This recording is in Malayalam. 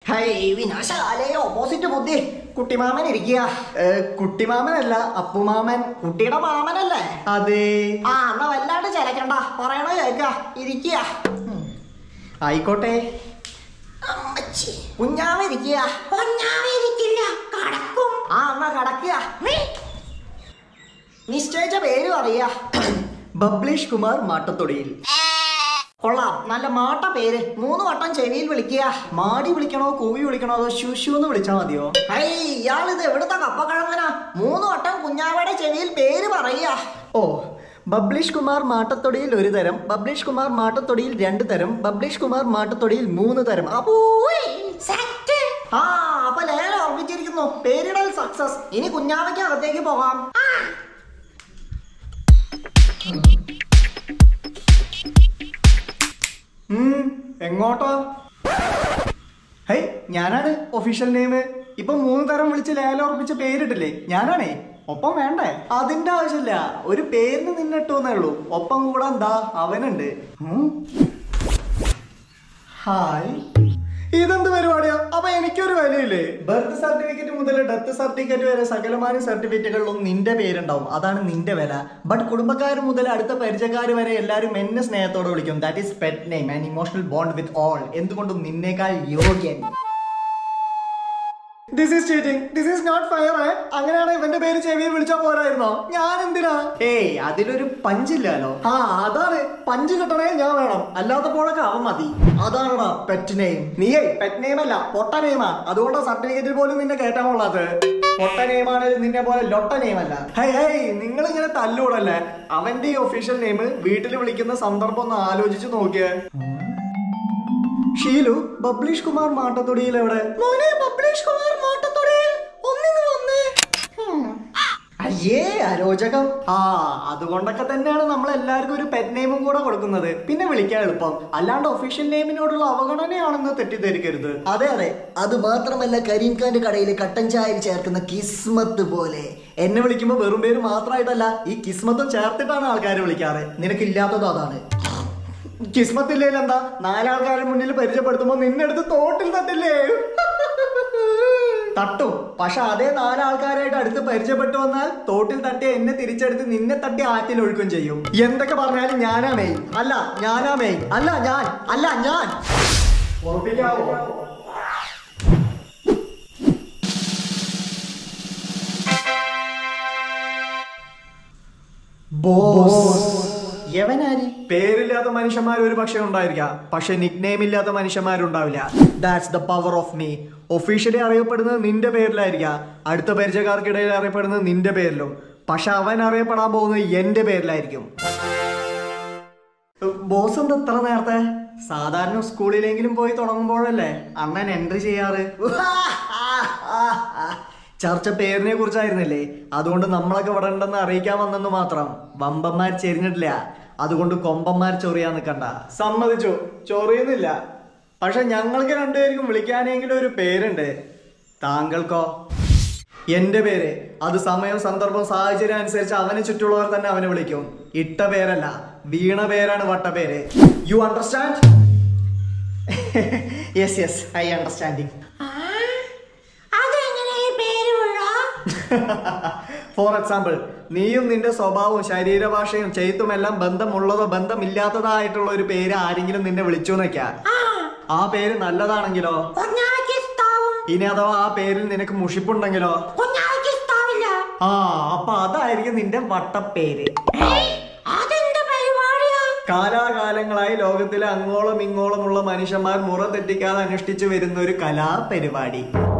ഹൈ വിനാശകാലേ ഓപ്പോസിറ്റ് ബുദ്ധി കുട്ടിമാമൻ ഇരിക്കുക കുട്ടിമാമനല്ല അപ്പുമാമൻ കുട്ടിയുടെ മാമനല്ലേ അതെ ആ എന്നാ വല്ലാണ്ട് ചിലക്കണ്ട പറയണ കേക്ക ഇരിക്കുക ആയിക്കോട്ടെ അമ്മച്ചി. കുഞ്ഞാവ ഇരിക്കുക കുഞ്ഞാവ ഇരിക്കില്ല കടക്കും ആ എന്നാ കടക്കുക നിശ്ചയിച്ച പേര് പറയാ ബബ്ലീഷ് കുമാർ മാട്ടത്തൊടിയിൽ കൊള്ളാം നല്ല മാട്ട പേര് മൂന്ന് വട്ടം ചെവിയിൽ വിളിക്കുക മാടി വിളിക്കണോ കൂവി വിളിക്കണോ അതോ ശുശു എന്ന് വിളിച്ചാ മതിയോ ഹൈ ഇയാളിത് എവിടുത്തെ കപ്പക്കിഴങ്ങനാ മൂന്ന് വട്ടം കുഞ്ഞാവയുടെ ചെവിയിൽ പേര് പറയുക ഓ ബബ്ലീഷ് കുമാർ മാട്ടത്തൊടിയിൽ ഒരു തരം ബബ്ലീഷ് കുമാർ മാട്ടത്തൊടിയിൽ രണ്ട് തരം ബബ്ലീഷ് കുമാർ മാട്ടത്തൊടിയിൽ മൂന്ന് തരം അപ്പോ ആ അപ്പൊ ലേല ഓർമ്മിച്ചിരിക്കുന്നു പേരിടൽ സക്സസ് ഇനി കുഞ്ഞാവയ്ക്ക് അകത്തേക്ക് പോകാം ഉം, എങ്ങോട്ടോ ഹൈ ഞാനാണ് ഒഫീഷ്യൽ നെയിം ഇപ്പൊ മൂന്ന് തരം വിളിച്ച് ലേലം ഉറപ്പിച്ച പേരിട്ടില്ലേ ഞാനാണേ ഒപ്പം വേണ്ടേ അതിന്റെ ആവശ്യമില്ല ഒരു പേരിന് നിന്നിട്ടൂന്നേ ഉള്ളൂ ഒപ്പം കൂടെ എന്താ അവനുണ്ട് ഉം. ഹായ് ഇതെന്ത് പരിപാടിയാ അപ്പൊ എനിക്കൊരു വിലയില്ലേ ബർത്ത് സർട്ടിഫിക്കറ്റ് മുതൽ ഡെത്ത് സർട്ടിഫിക്കറ്റ് വരെ സകലമാന സർട്ടിഫിക്കറ്റുകളിലും നിന്റെ പേരുണ്ടാവും അതാണ് നിന്റെ വില ബട്ട് കുടുംബക്കാർ മുതൽ അടുത്ത പരിചയക്കാർ വരെ എല്ലാവരും എന്നെ സ്നേഹത്തോടെ വിളിക്കും that is pet name and emotional bond with all എന്തുകൊണ്ടും നിന്നേക്കാൾ യോഗ്യൻ this is cheating this is not fair അങ്ങനെയാണ് ഇവന്റെ പേര് ചെവിയിൽ വിളിച്ചാ പോരായിരുന്നോ ഞാൻ എന്തിനാ ഏയ് അതിലൊരു പഞ്ചില്ലല്ലോ ആ അതാണ് പഞ്ച് കിട്ടണേ ഞാൻ വേണം അല്ലാത്തപ്പോഴൊക്കെ അവൻ മതി അതാണടാ പെറ്റ് നെയിം നീയേ പെറ്റ് നെയിം അല്ല പൊട്ട നെയിമാ അതുകൊണ്ട് സർട്ടിഫിക്കറ്റിൽ പോലും നിന്നെ കേട്ടാൻ കൊള്ളാത്തത് പൊട്ട നെയിമാണ് നിന്നെ പോലെ ലൊട്ട നെയിം അല്ല ഹൈ ഹൈ നിങ്ങൾ ഇങ്ങനെ തല്ലൂടല്ലേ അവന്റെ ഈ ഒഫീഷ്യൽ നെയിം വീട്ടിൽ വിളിക്കുന്ന സന്ദർഭം ഒന്ന് ആലോചിച്ച് നോക്കിയേ ഷീലു ബബ്ലീഷ് കുമാർ മാട്ടത്തൊടിയിൽ എവിടെ മോനെ ബബ്ലീഷ് കുമാർ മാട്ടത്തൊടിയിൽ ഒന്നിങ്ങ് വന്നേ അയ്യേ അരോചകം ആ അതുകൊണ്ടൊക്കെ തന്നെയാണ് നമ്മൾ എല്ലാവർക്കും ഒരു പെറ്റ് നെയിമും കൂടെ കൊടുക്കുന്നത് പിന്നെ വിളിക്കാൻ എളുപ്പം അല്ലാണ്ട് ഒഫീഷ്യൽ നെയിമിനോടുള്ള അവഗണനയാണെന്ന് തെറ്റിദ്ധരിക്കരുത് അതെ അതെ അത് മാത്രമല്ല കരീം ഖാന്റെ കടയിലെ കട്ടൻ ചായയിൽ ചേർക്കുന്ന കിസ്മത്ത് പോലെ എന്നെ വിളിക്കുമ്പോ വെറും പേര് മാത്രമായിട്ടല്ല ഈ കിസ്മത്തും ചേർത്തിട്ടാണ് ആൾക്കാർ വിളിക്കാറ് നിനക്കില്ലാത്തതും അതാണ് കിസ്മത്തില്ലേൽ എന്താ നാലാൾക്കാരുടെ മുന്നിൽ പരിചയപ്പെടുത്തുമ്പോ നിന്നെടുത്ത് തോട്ടിൽ തട്ടില്ലേ തട്ടും പക്ഷെ അതേ നാലാൾക്കാരായിട്ട് അടുത്ത് പരിചയപ്പെട്ടു വന്നാൽ തോട്ടിൽ തട്ടിയ എന്നെ തിരിച്ചെടുത്ത് നിന്നെ തട്ടി ആറ്റിൽ ഒഴുക്കും ചെയ്യും എന്തൊക്കെ പറഞ്ഞാലും ഞാനാ മെയിൻ അല്ല ഞാനാ മെയിൻ അല്ല ഞാൻ അല്ല ഞാൻ ഉറപ്പിക്കാവോ യവനാരി പേരില്ലാത്ത മനുഷ്യന്മാർ ഒരു പക്ഷേ ഉണ്ടായിരിക്കാം പക്ഷെ നിക് നെയിം ഇല്ലാത്ത മനുഷ്യന്മാരുണ്ടാവില്ല that's the power of me officially അറിയപ്പെടുന്നത് നിന്റെ പേരിലായിരിക്കാം അടുത്ത പരിചയക്കാർക്കിടയിൽ അറിയപ്പെടുന്നത് നിന്റെ പേരിലും പക്ഷെ അവൻ അറിയപ്പെടാൻ പോകുന്നത് എന്റെ പേരിലായിരിക്കും ബോസ് എന്താ ഇത്ര നേരത്തെ സാധാരണ സ്കൂളിലെങ്കിലും പോയി തുടങ്ങുമ്പോഴല്ലേ അണ്ണൻ എൻട്രി ചെയ്യാറ് ചർച്ച പേരിനെ കുറിച്ചായിരുന്നില്ലേ അതുകൊണ്ട് നമ്മളൊക്കെ ഇവിടെ ഉണ്ടെന്ന് അറിയിക്കാൻ വന്നെന്ന് മാത്രം വമ്പന്മാർ ചെരിഞ്ഞിട്ടില്ല അതുകൊണ്ട് കൊമ്പന്മാർ ചൊറിയാൻ നിൽക്കണ്ട സമ്മതിച്ചു ചൊറിയുന്നില്ല പക്ഷെ ഞങ്ങൾക്ക് രണ്ടുപേർക്കും വിളിക്കാനെങ്കിലും ഒരു പേരുണ്ട് താങ്കൾക്കോ എന്റെ പേര് അത് സമയം സന്ദർഭം സാഹചര്യം അനുസരിച്ച് അവന് ചുറ്റുള്ളവർ തന്നെ അവനെ വിളിക്കും ഇട്ട പേരല്ല വീണ പേരാണ് വട്ടപ്പേര് you understand yes yes I understanding for example നീയും നിന്റെ സ്വഭാവവും ശരീരഭാഷയും ചെയ്ത്തുമെല്ലാം ബന്ധമുള്ളതോ ബന്ധമില്ലാത്തതായിട്ടുള്ള ഒരു പേര് ആരെങ്കിലും നിന്നെ വിളിച്ചു എന്നൊക്കെയാ ആ പേര് നല്ലതാണെങ്കിലോ ഇനി അഥവാ ആ പേരിൽ നിനക്ക് മുഷിപ്പുണ്ടെങ്കിലോ ആ അപ്പൊ അതായിരിക്കും നിന്റെ വട്ടപ്പേര് കാലാകാലങ്ങളായി ലോകത്തിലെ അങ്ങോളം ഇങ്ങോളമുള്ള മനുഷ്യന്മാർ മുറ തെറ്റിക്കാതെ അനുഷ്ഠിച്ചു വരുന്ന ഒരു കലാപരിപാടി